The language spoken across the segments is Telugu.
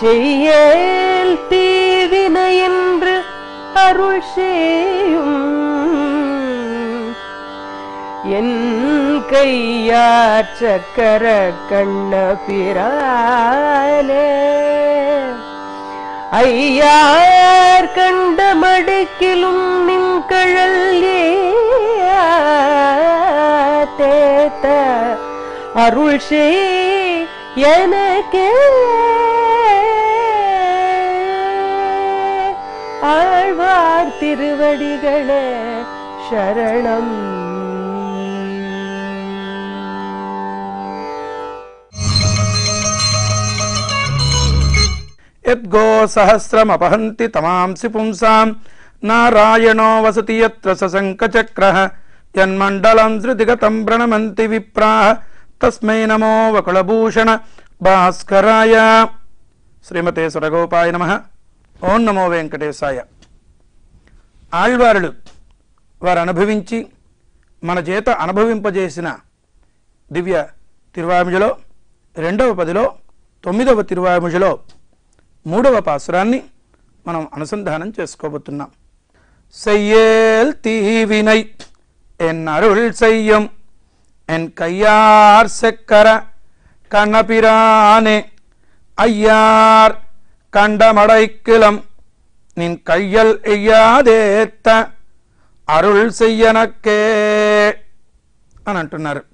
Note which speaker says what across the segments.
Speaker 1: செய்யேல் தீவினை என்று அருள் செய்யும் என் கையார் சக்கர கண்ண பிரானே ஐயார் கண்ட மடுக்கிலும் நின் கழல் தேத்த அருள் செய் எனக்கே ஆழ்வார் திருவடிகளே சரணம்
Speaker 2: యద్గో సహస్రమపహంతి తమాంసి పుంసాం నారాయణో వసతి యత్ర సశంకచక్ర యన్మండలం ధృతిగతం ప్రణమంతి విప్రాహ తస్మై నమో వకుళభూషణ భాస్కరాయ శ్రీమతే సురగోపాయ నమ ఓం నమో వెంకటేశాయ ఆళ్వారులు వారు అనుభవించి మన చేత అనుభవింపజేసిన దివ్య తిరువామిజలో రెండవ పదిలో తొమ్మిదవ తిరువామిజలో మూడవ పాసురాన్ని మనం అనుసంధానం చేసుకోబోతున్నాం செய்யேல் தீவினை என் அருள் செய்யும் என் கையார் செக்கர கண்ணபிரானே ஐயார் கண்டமடைக்கிலம் நின் கையல் எய்யாதேத்த అరుள் చెయ్యనక్కే అని అంటున్నారు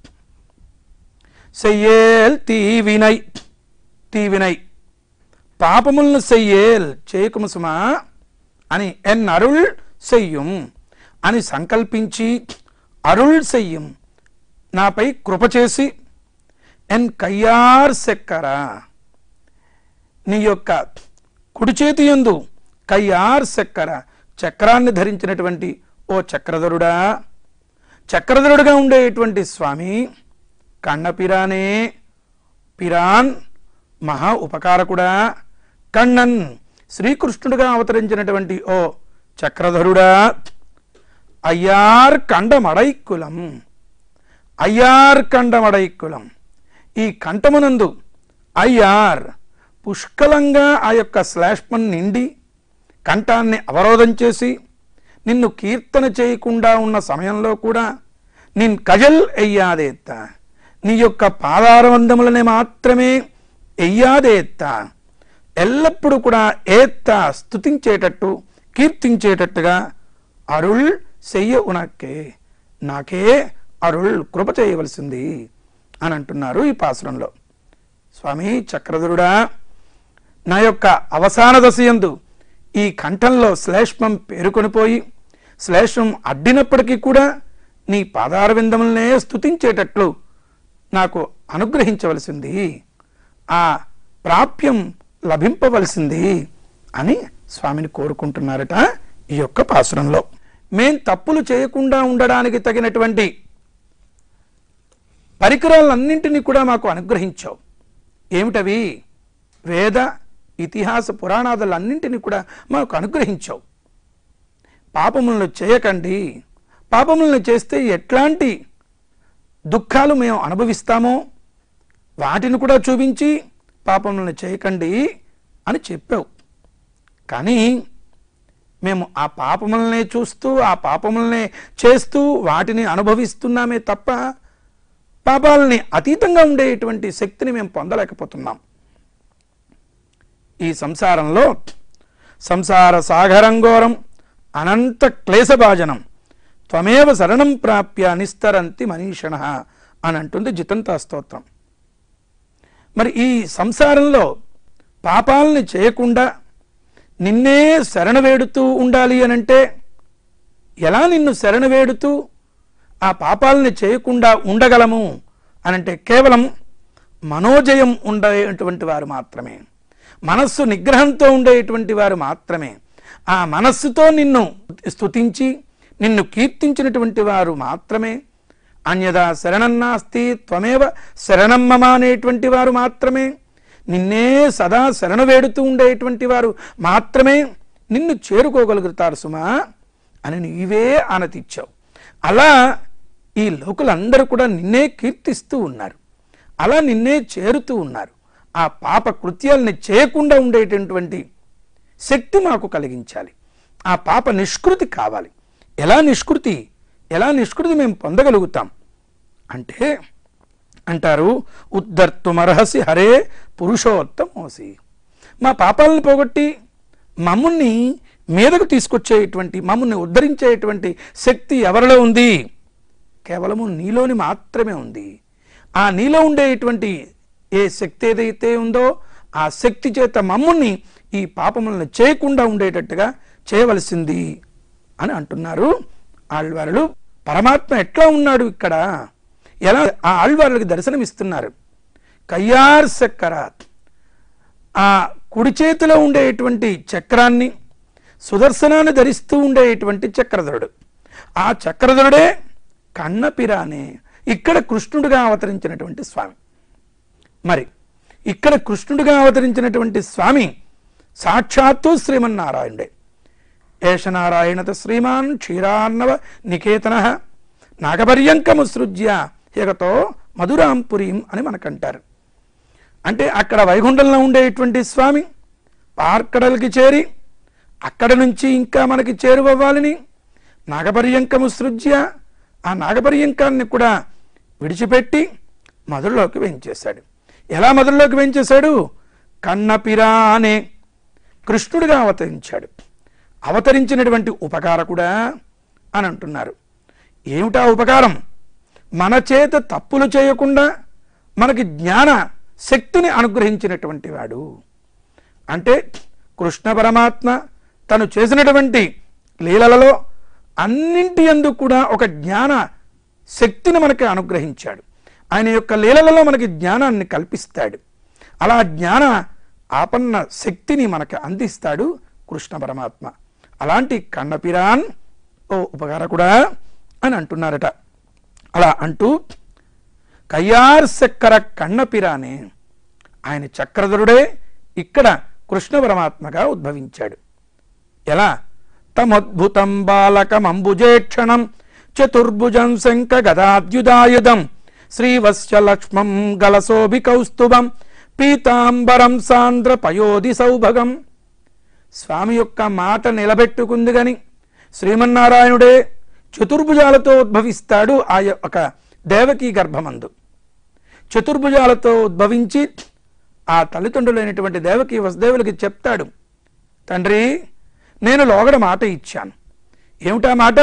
Speaker 2: చెయ్యేల్ తీవినై తీవినై పాపములను చెయ్యేల్ చేయకుము సుమా అని ఎన్ అరుள் చెయ్యం అని సంకల్పించి అరుள் చెయ్యం నాపై కృప చేసి ఎన్ కయ్యార్ సెక్కరా నీ యొక్క కుడి చేతి యందు కయ్యార్ చక్కెర చక్రాన్ని ధరించినటువంటి ఓ చక్రధరుడా చక్రధరుడుగా ఉండేటువంటి స్వామి కన్నపిరానే పిరాన్ మహా ఉపకారకుడా కണ്ണన్ శ్రీకృష్ణుడుగా అవతరించినటువంటి ఓ చక్రధరుడా అయ్యార్ కండమడైక్కులం అయ్యార్ కండమడైక్కులం ఈ కంఠమునందు అయ్యార్ పుష్కలంగా ఆ యొక్క శ్లేష్మం నిండి కంఠాన్ని అవరోధం చేసి నిన్ను కీర్తన చేయకుండా ఉన్న సమయంలో కూడా నిన్ కజల్ ఎయ్యాదేత్త నీ యొక్క పాదారవందములని మాత్రమే ఎయ్యాదేత్త ఎల్లప్పుడూ కూడా ఏత్త స్తుతించేటట్టు కీర్తించేటట్టుగా అరుళ్ చెయ్య ఉనక్కే నాకే అరుళ్ కృప చేయవలసింది అని అంటున్నారు ఈ పాసురంలో స్వామి చక్రధరుడా నా యొక్క అవసాన దశయందు ఈ కంఠంలో శ్లేష్మం పేరుకొనిపోయి శ్లేష్మం అడ్డినప్పటికీ కూడా నీ పాదార విందములనే స్తుతించేటట్లు నాకు అనుగ్రహించవలసింది ఆ ప్రాప్యం లభింపవలసింది అని స్వామిని కోరుకుంటున్నారట ఈ యొక్క పాసురంలో మేం తప్పులు చేయకుండా ఉండడానికి తగినటువంటి పరికరాలన్నింటినీ కూడా మాకు అనుగ్రహించావు ఏమిటవి వేద ఇతిహాస పురాణాదులన్నింటినీ కూడా మాకు అనుగ్రహించావు పాపములను చేయకండి పాపములను చేస్తే ఎట్లాంటి దుఃఖాలు మేము అనుభవిస్తామో వాటిని కూడా చూపించి పాపములను చేయకండి అని చెప్పావు కానీ మేము ఆ పాపములనే చూస్తూ ఆ పాపములనే చేస్తూ వాటిని అనుభవిస్తున్నామే తప్ప పాపాలని అతీతంగా ఉండేటువంటి శక్తిని మేము పొందలేకపోతున్నాం ఈ సంసారంలో సంసార సాగరంఘోరం అనంత క్లేశభాజనం త్వమేవ శరణం ప్రాప్య నిస్తరంతి మనీషణ అని అంటుంది జితంతా స్తోత్రం మరి ఈ సంసారంలో పాపాలని చేయకుండా నిన్నే శరణ వేడుతూ ఉండాలి అనంటే ఎలా నిన్ను శరణ వేడుతూ ఆ పాపాలని చేయకుండా ఉండగలము అనంటే కేవలం మనోజయం ఉండేటువంటి వారు మాత్రమే మనస్సు నిగ్రహంతో ఉండేటువంటి వారు మాత్రమే ఆ మనస్సుతో నిన్ను స్తుతించి నిన్ను కీర్తించినటువంటి వారు మాత్రమే అన్యదా శరణన్నాస్తి త్వమేవ శరణం మమ అనేటువంటి వారు మాత్రమే నిన్నే సదా శరణ వేడుతూ ఉండేటువంటి వారు మాత్రమే నిన్ను చేరుకోగలుగుతారు సుమా అని నీవే ఆనతిచ్చావు అలా ఈ లోకులందరూ కూడా నిన్నే కీర్తిస్తూ ఉన్నారు అలా నిన్నే చేరుతూ ఉన్నారు ఆ పాప కృత్యాలని చేయకుండా ఉండేటటువంటి శక్తి మాకు కలిగించాలి ఆ పాప నిష్కృతి కావాలి ఎలా నిష్కృతి ఎలా నిష్కృతి మేము పొందగలుగుతాం అంటే అంటారు ఉద్ధర్తుమర్హసి హరే పురుషోత్తమోసి మా పాపాలను పోగొట్టి మమ్ముల్ని మీదకు తీసుకొచ్చేటువంటి మమ్మల్ని ఉద్ధరించేటువంటి శక్తి ఎవరిలో ఉంది కేవలము నీలోని మాత్రమే ఉంది ఆ నీలో ఉండేటువంటి ఏ శక్తి ఏదైతే ఉందో ఆ శక్తి చేత మమ్ముల్ని ఈ పాపములను చేయకుండా ఉండేటట్టుగా చేయవలసింది అని అంటున్నారు ఆళ్వారులు పరమాత్మ ఎట్లా ఉన్నాడు ఇక్కడ ఎలా ఆ ఆళ్వార్లకు దర్శనమిస్తున్నారు కయ్యార్ చక్కరాత్ ఆ కుడి చేతిలో ఉండేటువంటి చక్రాన్ని సుదర్శనాన్ని ధరిస్తూ ఉండేటువంటి చక్రధరుడు ఆ చక్రధరుడే కన్నపిరానే ఇక్కడ కృష్ణుడిగా అవతరించినటువంటి స్వామి మరి ఇక్కడ కృష్ణుడిగా అవతరించినటువంటి స్వామి సాక్షాత్తు శ్రీమన్నారాయణుడే ఏషనారాయణత శ్రీమాన్ క్షీరాన్నవ నికేతన నాగపర్యంకముసృజ్య హేగతో మధురాంపురీం అని మనకంటారు అంటే అక్కడ వైకుంఠంలో ఉండేటువంటి స్వామి పార్కడలకి చేరి అక్కడ నుంచి ఇంకా మనకి చేరువవ్వాలని నాగపర్యంకము సృజ్య ఆ నాగపర్యంకాన్ని కూడా విడిచిపెట్టి మధురలోకి వెంచేశాడు ఎలా మధురలోకి వెంచేశాడు కన్నపిరా అనే కృష్ణుడిగా అవతరించాడు అవతరించినటువంటి ఉపకారకుడా అని అంటున్నారు ఏమిటా ఉపకారం మన చేత తప్పులు చేయకుండా మనకి జ్ఞాన శక్తిని అనుగ్రహించినటువంటి వాడు అంటే కృష్ణ పరమాత్మ తను చేసినటువంటి లీలలలో అన్నింటి యందు కూడా ఒక జ్ఞాన శక్తిని మనకి అనుగ్రహించాడు ఆయన యొక్క లీలలలో మనకి జ్ఞానాన్ని కల్పిస్తాడు అలా జ్ఞాన ఆపన్న శక్తిని మనకి అందిస్తాడు కృష్ణ పరమాత్మ అలాంటి కన్నపిరాన్ ఓ ఉపకారకుడా అని అంటున్నారట అలా అంటూ కయ్యార్ చక్కర కన్నపిరానే ఆయన చక్రధరుడే ఇక్కడ కృష్ణ పరమాత్మగా ఉద్భవించాడు ఎలా తమద్భుతం బాలకమంబుజేక్షణం చతుర్భుజం శంఖ గదాద్యుదాయుధం శ్రీవస్య లక్ష్మం గలశోభి కౌస్తుభం పీతాంబరం సాంద్ర పయోధి సౌభగం స్వామి యొక్క మాట నిలబెట్టుకుంది గని శ్రీమన్నారాయణుడే చతుర్భుజాలతో ఉద్భవిస్తాడు ఆ యొక్క దేవకీ గర్భమందు చతుర్భుజాలతో ఉద్భవించి ఆ తల్లిదండ్రులైనటువంటి దేవకి వసుదేవులకి చెప్తాడు తండ్రి నేను లోగడ మాట ఇచ్చాను ఏమిటా మాట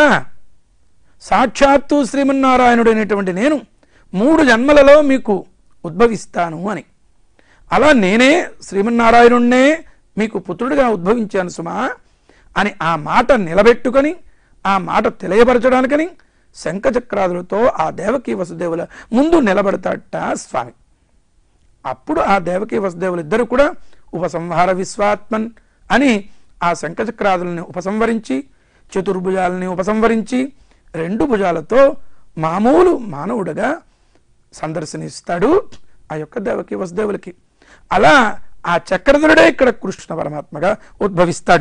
Speaker 2: సాక్షాత్తు శ్రీమన్నారాయణుడైనటువంటి నేను మూడు జన్మలలో మీకు ఉద్భవిస్తాను అని అలా నేనే శ్రీమన్నారాయణుణ్ణే మీకు పుత్రుడిగా ఉద్భవించాను సుమా అని ఆ మాట నిలబెట్టుకొని ఆ మాట తెలియపరచడానికని శంఖచక్రాదులతో ఆ దేవకీ వసుదేవుల ముందు నిలబడతాట స్వామి అప్పుడు ఆ దేవకీ వసుదేవులు ఇద్దరు కూడా ఉపసంహార విశ్వాత్మన్ అని ఆ శంఖచక్రాదులని ఉపసంహరించి చతుర్భుజాలని ఉపసంహరించి రెండు భుజాలతో మామూలు మానవుడిగా సందర్శనిస్తాడు ఆ యొక్క దేవకి వసుదేవులకి అలా ఆ చక్రధరుడే ఇక్కడ కృష్ణ పరమాత్మగా ఉద్భవిస్తాడు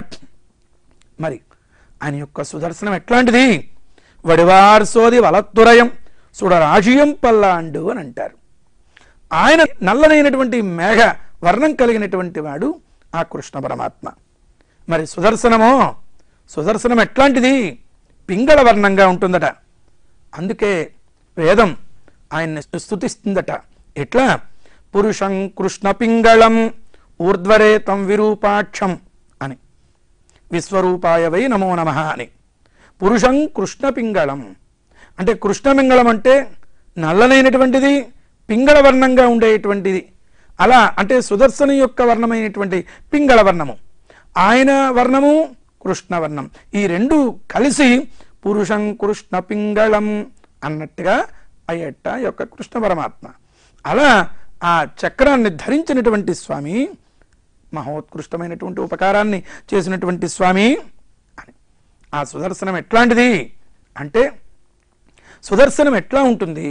Speaker 2: మరి ఆయన యొక్క సుదర్శనం ఎట్లాంటిది వడివార్ సోది వలత్తురయం సుడరాజీయం పల్లాండు అని అంటారు ఆయన నల్లనైనటువంటి మేఘ వర్ణం కలిగినటువంటి వాడు ఆ కృష్ణ పరమాత్మ మరి సుదర్శనమో సుదర్శనం ఎట్లాంటిది పింగళ వర్ణంగా ఉంటుందట అందుకే వేదం ఆయన్ని స్థుతిస్తుందట ఎట్లా పురుషం కృష్ణ పింగళం ఊర్ధ్వరేతం విరూపాక్షం అని విశ్వరూపాయ వై నమో నమ అని పురుషం కృష్ణ పింగళం అంటే కృష్ణ పింగళం అంటే నల్లనైనటువంటిది పింగళ వర్ణంగా ఉండేటువంటిది అలా అంటే సుదర్శన యొక్క వర్ణమైనటువంటి పింగళ వర్ణము ఆయన వర్ణము కృష్ణ వర్ణం ఈ రెండు కలిసి పురుషం కృష్ణ పింగళం అన్నట్టుగా అయ్యట యొక్క కృష్ణ పరమాత్మ అలా ఆ చక్రాన్ని ధరించినటువంటి స్వామి మహోత్కృష్టమైనటువంటి ఉపకారాన్ని చేసినటువంటి స్వామి అని ఆ సుదర్శనం ఎట్లాంటిది అంటే సుదర్శనం ఎట్లా ఉంటుంది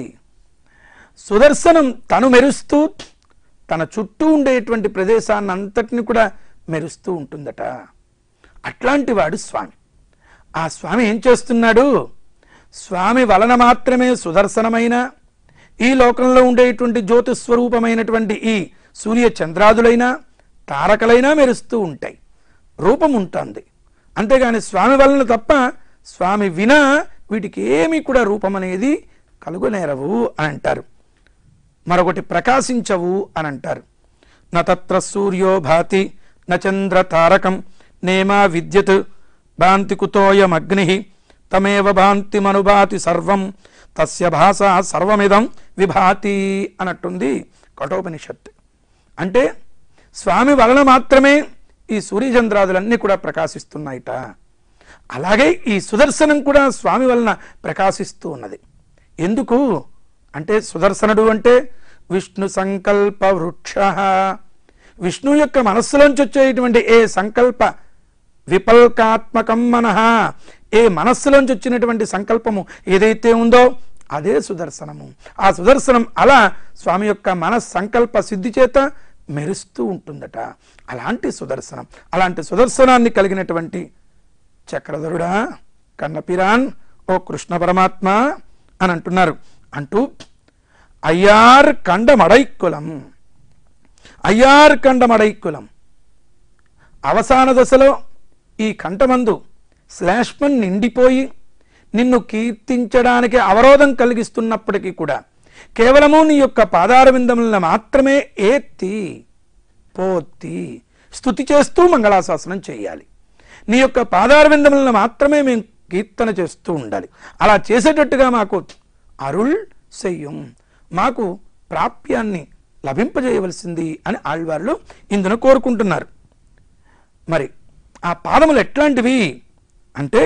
Speaker 2: సుదర్శనం తను మెరుస్తూ తన చుట్టూ ఉండేటువంటి ప్రదేశాన్ని అంతటిని కూడా మెరుస్తూ ఉంటుందట అట్లాంటి వాడు స్వామి ఆ స్వామి ఏం చేస్తున్నాడు స్వామి వలన మాత్రమే సుదర్శనమైన ఈ లోకంలో ఉండేటువంటి జ్యోతిస్వరూపమైనటువంటి ఈ సూర్య చంద్రాదులైనా తారకలైనా మెరుస్తూ ఉంటాయి రూపం ఉంటుంది అంతేగాని స్వామి వలన తప్ప స్వామి వినా వీటికి ఏమీ కూడా రూపం అనేది కలుగునేరవు అని అంటారు మరొకటి ప్రకాశించవు అని అంటారు నత్ర సూర్యో భాతి నచంద్ర తారకం నేమా విద్యుత్ భాంతి కుతోయమగ్ని తమేవ భాంతి మనుభాతి సర్వం తస్య భాష సర్వమిదం విభాతి అన్నట్టుంది కఠోపనిషత్ అంటే స్వామి వలన మాత్రమే ఈ సూర్యచంద్రాదులన్నీ కూడా ప్రకాశిస్తున్నాయిట అలాగే ఈ సుదర్శనం కూడా స్వామి వలన ప్రకాశిస్తూ ఉన్నది ఎందుకు అంటే సుదర్శనుడు అంటే విష్ణు సంకల్ప వృక్ష విష్ణు యొక్క మనస్సులోంచి వచ్చేటువంటి ఏ సంకల్ప విపల్కాత్మకం మనః ఏ మనస్సులోంచి వచ్చినటువంటి సంకల్పము ఏదైతే ఉందో అదే సుదర్శనము ఆ సుదర్శనం అలా స్వామి యొక్క మన సంకల్ప సిద్ధి చేత మెరుస్తూ ఉంటుందట అలాంటి సుదర్శనం అలాంటి సుదర్శనాన్ని కలిగినటువంటి చక్రధరుడా కన్నపిరాన్ ఓ కృష్ణ పరమాత్మ అని అంటున్నారు అంటూ అయ్యార్ కండమడైక్కులం అయ్యార్ కండమడైక్కులం అవసాన దశలో ఈ కంఠమందు శ్లేష్మం నిండిపోయి నిన్ను కీర్తించడానికి అవరోధం కలిగిస్తున్నప్పటికీ కూడా కేవలము నీ యొక్క పాదార విందములను మాత్రమే ఏత్తి పోతి స్థుతి చేస్తూ మంగళాశాసనం చేయాలి నీ యొక్క పాదార విందములను మాత్రమే మేము కీర్తన చేస్తూ ఉండాలి అలా చేసేటట్టుగా మాకు అరుళ్ సెయ్యం మాకు ప్రాప్యాన్ని లభింపజేయవలసింది అని ఆళ్వార్లు ఇందును కోరుకుంటున్నారు మరి ఆ పాదములు ఎట్లాంటివి అంటే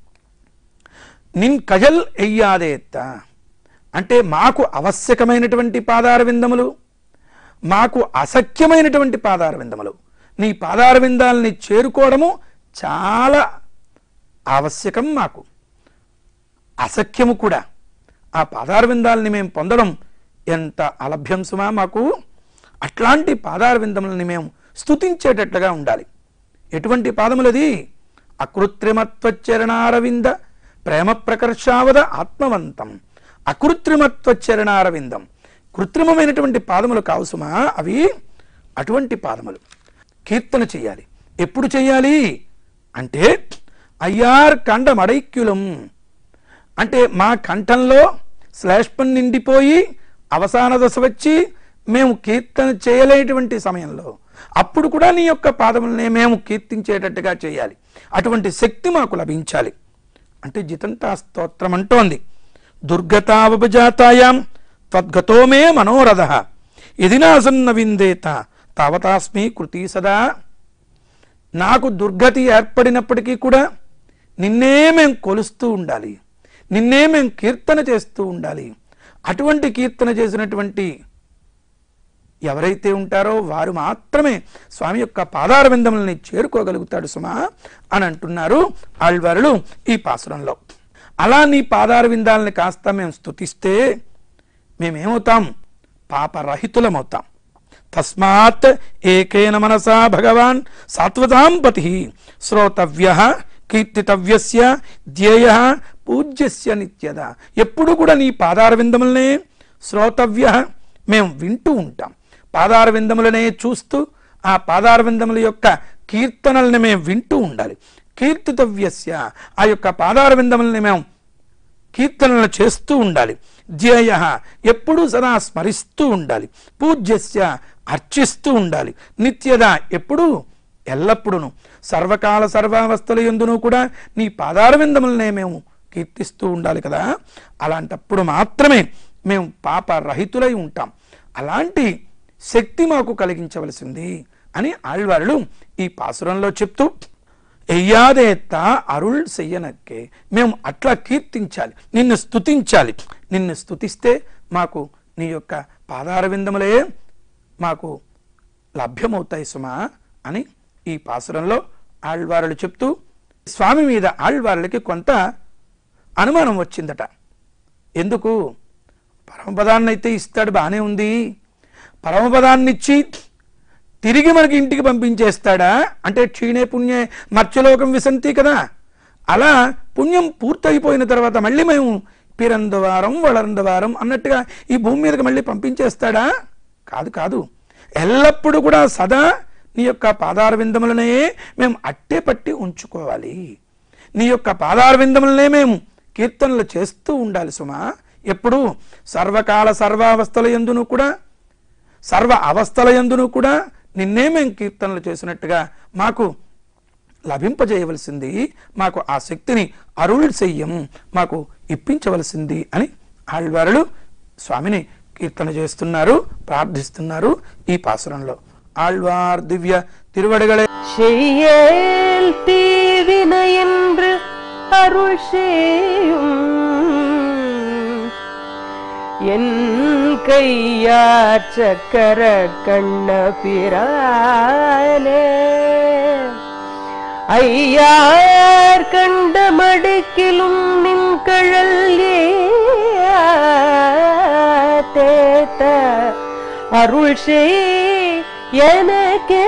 Speaker 2: నిన్ కజల్ ఎయ్యాదేత్త అంటే మాకు ఆవశ్యకమైనటువంటి పాదార విందములు మాకు అసఖ్యమైనటువంటి పాదార విందములు నీ పాదార విందాలని చేరుకోవడము చాలా ఆవశ్యకం మాకు అసఖ్యము కూడా ఆ పాదార విందాలని మేము పొందడం ఎంత అలభ్యం సుమా మాకు అట్లాంటి పాదార విందములని మేము స్తుతించేటట్లుగా ఉండాలి ఎటువంటి పాదములది అకృత్రిమత్వచరణారవింద ప్రేమ ప్రకర్షావద ఆత్మవంతం అకృత్రిమత్వచరణారవిందం కృత్రిమమైనటువంటి పాదములు కావు సుమా అవి అటువంటి పాదములు కీర్తన చేయాలి ఎప్పుడు చేయాలి అంటే అయ్యార్ కండమడైక్యులం అంటే మా కంఠంలో శ్లేష్పం నిండిపోయి అవసాన దశ వచ్చి మేము కీర్తన చేయలేటువంటి సమయంలో అప్పుడు కూడా నీ యొక్క పాదములనే మేము కీర్తించేటట్టుగా చేయాలి అటువంటి శక్తి మాకు లభించాలి అంటే జితంతా స్తోత్రం అంటోంది దుర్గతావపజాతాయాం త్వద్గతో మే మనోరథ ఇది నాసన్న విందేత తావతాస్మి కృతి సదా నాకు దుర్గతి ఏర్పడినప్పటికీ కూడా నిన్నే మేం కొలుస్తూ ఉండాలి నిన్నే మేం కీర్తన చేస్తూ ఉండాలి అటువంటి కీర్తన చేసినటువంటి ఎవరైతే ఉంటారో వారు మాత్రమే స్వామి యొక్క పాదార విందములని చేరుకోగలుగుతాడు సుమా అని అంటున్నారు ఆళ్వారులు ఈ పాసురంలో అలా నీ పాదార విందాలని కాస్త మేము స్తుతిస్తే మేమేమవుతాం పాపరహితులమవుతాం తస్మాత్ ఏకేన మనసా భగవాన్ సాత్వతాం పతి శ్రోతవ్య కీర్తితవ్యస్య ధ్యేయ పూజ్యస్య నిత్యద ఎప్పుడు కూడా నీ పాదార విందములనే శ్రోతవ్య మేము వింటూ ఉంటాం పాదార విందములనే చూస్తూ ఆ పాదార విందముల యొక్క కీర్తనల్ని మేము వింటూ ఉండాలి కీర్తితవ్యస్య ఆ యొక్క పాదార విందములని మేము కీర్తనలు చేస్తూ ఉండాలి ధ్యేయ ఎప్పుడూ సదా స్మరిస్తూ ఉండాలి పూజ్యస్య అర్చిస్తూ ఉండాలి నిత్యద ఎప్పుడూ ఎల్లప్పుడూను సర్వకాల సర్వావస్థల ఎందును కూడా నీ పాదారవిందములనే మేము కీర్తిస్తూ ఉండాలి కదా అలాంటప్పుడు మాత్రమే మేము పాప రహితులై ఉంటాం అలాంటి శక్తి మాకు కలిగించవలసింది అని ఆళ్వారులు ఈ పాసురంలో చెప్తూ ఎయ్యాదేత్త అరుళ్ చెయ్యనక్కే మేము అట్లా కీర్తించాలి నిన్ను స్తుతించాలి నిన్ను స్తుతిస్తే మాకు నీ యొక్క పాదార విందములే మాకు లభ్యమవుతాయి సుమా అని ఈ పాసురంలో ఆళ్వారులు చెప్తూ స్వామి మీద ఆళ్వారులకి కొంత అనుమానం వచ్చిందట ఎందుకు పరమపదాన్ని అయితే ఇస్తాడు బాగానే ఉంది పరమపదాన్ని ఇచ్చి తిరిగి మనకి ఇంటికి పంపించేస్తాడా అంటే క్షీణే పుణ్యే మత్స్యలోకం విసంతి కదా అలా పుణ్యం పూర్తయిపోయిన తర్వాత మళ్ళీ మేము పిరందవారం వళరందవారం అన్నట్టుగా ఈ భూమి మీదకి మళ్ళీ పంపించేస్తాడా కాదు కాదు ఎల్లప్పుడూ కూడా సదా నీ యొక్క పాదార విందములనే మేము అట్టే పట్టి ఉంచుకోవాలి నీ యొక్క పాదార విందములనే మేము కీర్తనలు చేస్తూ ఉండాలి సుమా ఎప్పుడు సర్వకాల సర్వావస్థల ఎందును కూడా సర్వ అవస్థల ఎందును కూడా నిన్నే మేము కీర్తనలు చేసినట్టుగా మాకు లభింపజేయవలసింది మాకు ఆ శక్తిని అరుళ్ చెయ్యం మాకు ఇప్పించవలసింది అని ఆళ్వారులు స్వామిని కీర్తన చేస్తున్నారు ప్రార్థిస్తున్నారు ఈ పాసురంలో ఆళ్వార్ దివ్య తిరువడగలే
Speaker 1: செய்யேல் தீவினை என்று அருள் செய்யும் என் கையார் சக்கர கண்ண பிரானே ஐயார் கண்ட மடுக்கிலும் நின் கழல் தேத்த அருள் செய் எனக்கே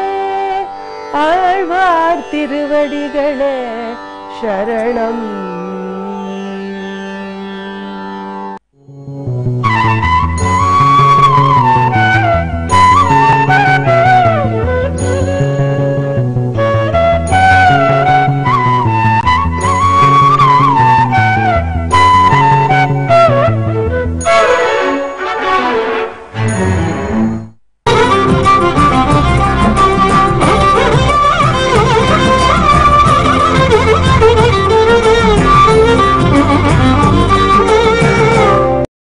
Speaker 1: ஆழ்வார் திருவடிகளே சரணம்